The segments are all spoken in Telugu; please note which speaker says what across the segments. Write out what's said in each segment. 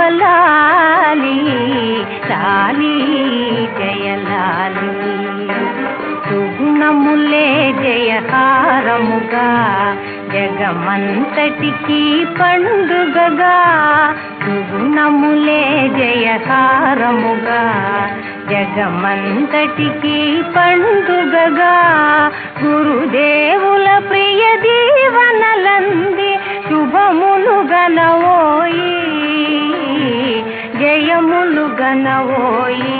Speaker 1: జయలాలి లాలి జయలాలి సుగుణములే జయహారముగా జగమంతటికి పండుగగా సుగుణములే జయహారముగా జగమంతటికి పండుగగా గురుదేవుల ప్రియ దీవనలంది శుభములు గనవోయి జయములు గనవోయి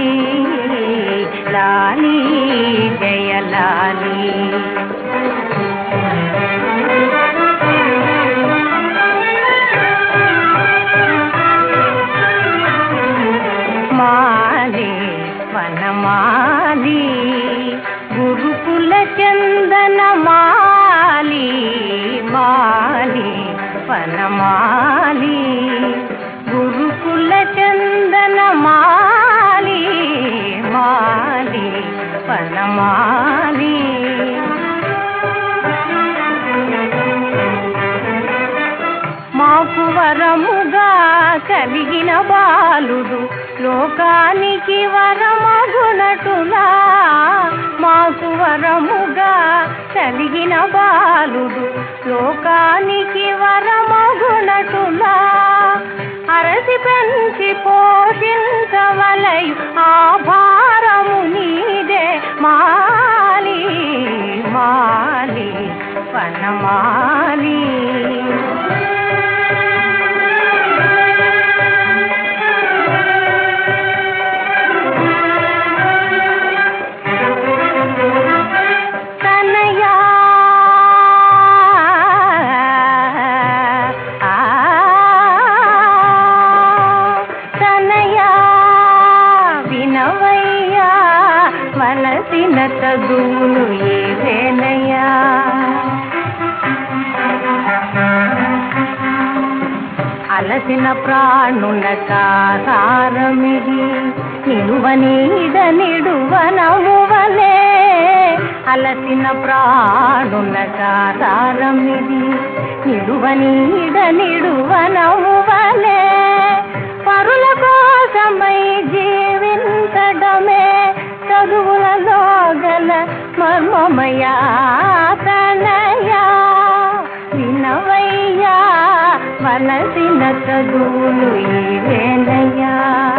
Speaker 1: లాలి జయలాలి మాలి వనమాలి గురుకుల చందన మాలి మాలి వనమాలి గురుకుల చందన మాలి మాలి వనమాలి మాకు వరముగా కలిగిన బాలుడు లోకానికి వరమగునటులా మాకు వరముగా కలిగిన బాలుడు లోకానికి వరమగునటులా అరసి పెంచి పోషించవలయు ఆ భారము నీదే మాలి మాలి వనమాలి తనయా ఆ, తనయా వినవయ్యా వలసిన తగులు ఏవేనయ్యా అలసిన ప్రాణుల కాహారమిది నిలువ నీడ నిడువనమువలే అలసిన ప్రాణుల కాహారమిది నిలువ నీడ నిడువనమువలే పరుల కోసమై జీవించడమే చదువులలో గల మర్మమయా తనయా వినవయ్యా వలసిన చదువులు ఏవేనయ్యా